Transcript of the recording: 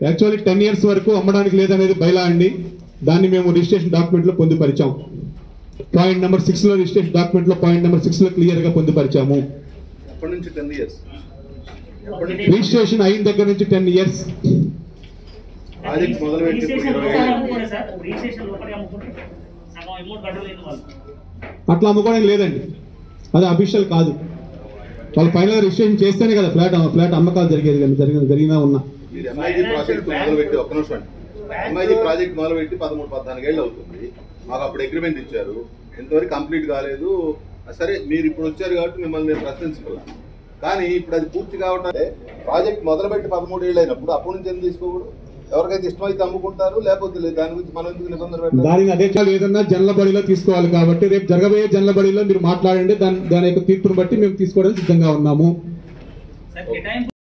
Actually ten years వరకు అమ్మడానికి లేదనేది బయలా అండి దాన్ని మేము రిజిస్ట్రేషన్ డాక్యుమెంట్ లో పొందుపరిచాం పాయింట్ నెంబర్ సిక్స్ లో రిజిస్ట్రేషన్ డాక్యుమెంట్ లో పాయింట్ నెంబర్ సిక్స్ లో క్లియర్ గా పొందుపరిచాము ఎప్పటి నుంచి టెన్ ఇయర్స్ ఎప్పటి నుంచి రిజిస్ట్రేషన్ అయిన దగ్గర నుంచి టెన్ ఇయర్స్ ప్రాజెక్ట్ మొదలు పెట్టి ఇప్పుడు రిజిస్ట్రేషన్ ఇరవై లోపలే ఏళ్ళు. అమ్ముకోండి సార్ రిజిస్ట్రేషన్ లోపలే అమ్ముకుంటే సగం అమౌంట్ కట్టలేదు వాళ్ళు అట్లా అమ్ముకోవడానికి లేదండి అది అఫీషియల్ కాదు వాళ్ళు ఫైనల్ రిజిస్ట్రేషన్ చేస్తేనే కదా ఫ్లాట్ ఫ్లాట్ అమ్మకాలు జరిగేది కదా జరిగిన జరిగినా ఉన్నా మీరు ఎంఐజీ ప్రాజెక్ట్ మొదలు పెట్టి ఒక్క నిమిషం అండి ఎంఐజీ ప్రాజెక్ట్ మొదలు పెట్టి పదమూడు పద్నాలుగు ఏళ్ళు అవుతుంది మాకు అప్పుడు అగ్రిమెంట్ ఇచ్చారు ఇంతవరకు కంప్లీట్ కాలేదు సరే మీరు ఇప్పుడు వచ్చారు కాబట్టి మిమ్మల్ని నేను ప్రశ్నించుకున్నాను కానీ ఇప్పుడు అది పూర్తి కావటం ప్రాజెక్ట్ మొదలుపెట్టి పదమూడు ఏళ్ళు అయినప్పుడు అప్పటి నుంచి ఎందుకు తీసుకోకూడదు ఎవరికైతే ఇష్టమైతే అమ్ముకుంటారు లేకపోతే లేదు దాని గురించి మనం ఎందుకు నిబంధన పెట్టాలి దానికి అదే చాలు ఏదన్నా జనల బడిలో తీసుకోవాలి కాబట్టి రేపు జరగబోయే జనల బడిలో మీరు మాట్లాడండి దాని దాని యొక్క తీర్పును బట్టి మేము తీసుకోవడానికి సిద్ధంగా ఉన్నాము సార్ కేటాయింపు